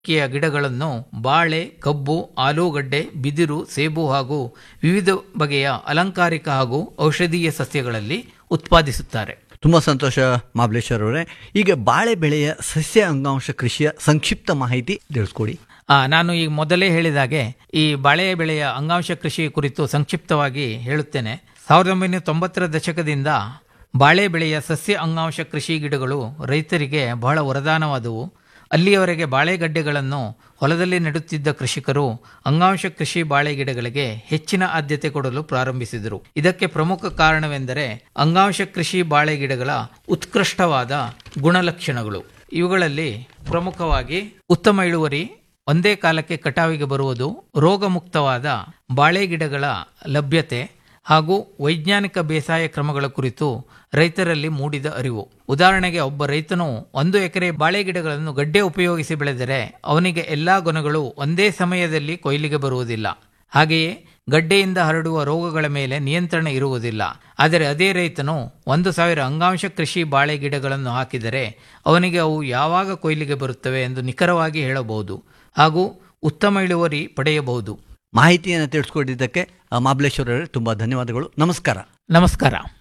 ಕಿಯ ಗಿಡಗಳನ್ನು ಬಾಳೆ ಕಬ್ಬು ಆಲೂಗಡ್ಡೆ ಬಿದಿರು ಸೇಬು ಹಾಗೂ ವಿವಿಧ ಬಗೆಯ ಅಲಂಕಾರಿಕ ಹಾಗೂ ಔಷಧೀಯ ಸಸ್ಯಗಳಲ್ಲಿ ಉತ್ಪಾದಿಸುತ್ತಾರೆ ತುಂಬ ಸಂತೋಷ ಮಾಬ್ಲೇಶ್ವರ್ ಅವರೇ ಈಗ ಬಾಳೆ ಬೆಳೆಯ ಸಸ್ಯ ಅಂಗಾಂಶ ಕೃಷಿಯ ಸಂಕ್ಷಿಪ್ತ ಮಾಹಿತಿ ತಿಳಿಸ್ಕೊಡಿ ಆ, ನಾನು ಈಗ ಮೊದಲೇ ಹೇಳಿದಾಗೆ ಈ ಬಾಳೆ ಬೆಳೆಯ ಅಂಗಾಂಶ ಕೃಷಿ ಕುರಿತು ಸಂಕ್ಷಿಪ್ತವಾಗಿ ಹೇಳುತ್ತೇನೆ ಸಾವಿರದ ಒಂಬೈನೂರ ತೊಂಬತ್ತರ ದಶಕದಿಂದ ಬಾಳೆ ಬೆಳೆಯ ಸಸ್ಯ ಅಂಗಾಂಶ ಕೃಷಿ ಗಿಡಗಳು ರೈತರಿಗೆ ಬಹಳ ವರದಾನವಾದವು ಅಲ್ಲಿಯವರೆಗೆ ಬಾಳೆಗಡ್ಡೆಗಳನ್ನು ಹೊಲದಲ್ಲಿ ನೆಡುತ್ತಿದ್ದ ಕೃಷಿಕರು ಅಂಗಾಂಶ ಕೃಷಿ ಬಾಳೆ ಗಿಡಗಳಿಗೆ ಹೆಚ್ಚಿನ ಆದ್ಯತೆ ಕೊಡಲು ಪ್ರಾರಂಭಿಸಿದರು ಇದಕ್ಕೆ ಪ್ರಮುಖ ಕಾರಣವೆಂದರೆ ಅಂಗಾಂಶ ಕೃಷಿ ಬಾಳೆ ಗಿಡಗಳ ಉತ್ಕೃಷ್ಟವಾದ ಗುಣಲಕ್ಷಣಗಳು ಇವುಗಳಲ್ಲಿ ಪ್ರಮುಖವಾಗಿ ಉತ್ತಮ ಇಳುವರಿ ಒಂದೇ ಕಾಲಕ್ಕೆ ಕಟಾವಿಗೆ ಬರುವುದು ರೋಗಮುಕ್ತವಾದ ಬಾಳೆ ಗಿಡಗಳ ಲಭ್ಯತೆ ಹಾಗೂ ವೈಜ್ಞಾನಿಕ ಬೇಸಾಯ ಕ್ರಮಗಳ ಕುರಿತು ರೈತರಲ್ಲಿ ಮೂಡಿದ ಅರಿವು ಉದಾಹರಣೆಗೆ ಒಬ್ಬ ರೈತನು ಒಂದು ಎಕರೆ ಬಾಳೆ ಗಿಡಗಳನ್ನು ಗಡ್ಡೆ ಉಪಯೋಗಿಸಿ ಬೆಳೆದರೆ ಅವನಿಗೆ ಎಲ್ಲಾ ಗುಣಗಳು ಒಂದೇ ಸಮಯದಲ್ಲಿ ಕೊಯ್ಲಿಗೆ ಬರುವುದಿಲ್ಲ ಹಾಗೆಯೇ ಗಡ್ಡೆಯಿಂದ ಹರಡುವ ರೋಗಗಳ ಮೇಲೆ ನಿಯಂತ್ರಣ ಇರುವುದಿಲ್ಲ ಆದರೆ ಅದೇ ರೈತನು ಒಂದು ಸಾವಿರ ಅಂಗಾಂಶ ಕೃಷಿ ಬಾಳೆ ಗಿಡಗಳನ್ನು ಹಾಕಿದರೆ ಅವನಿಗೆ ಅವು ಯಾವಾಗ ಕೊಯ್ಲಿಗೆ ಬರುತ್ತವೆ ಎಂದು ನಿಖರವಾಗಿ ಹೇಳಬಹುದು ಹಾಗೂ ಉತ್ತಮ ಇಳುವರಿ ಪಡೆಯಬಹುದು ಮಾಹಿತಿಯನ್ನು ತಿಳಿಸ್ಕೊಟ್ಟಿದ್ದಕ್ಕೆ ಆ, ಮಾಬ್ಲೇಶ್ವರ್ ಅವರೇ ತುಂಬ ಧನ್ಯವಾದಗಳು ನಮಸ್ಕಾರ ನಮಸ್ಕಾರ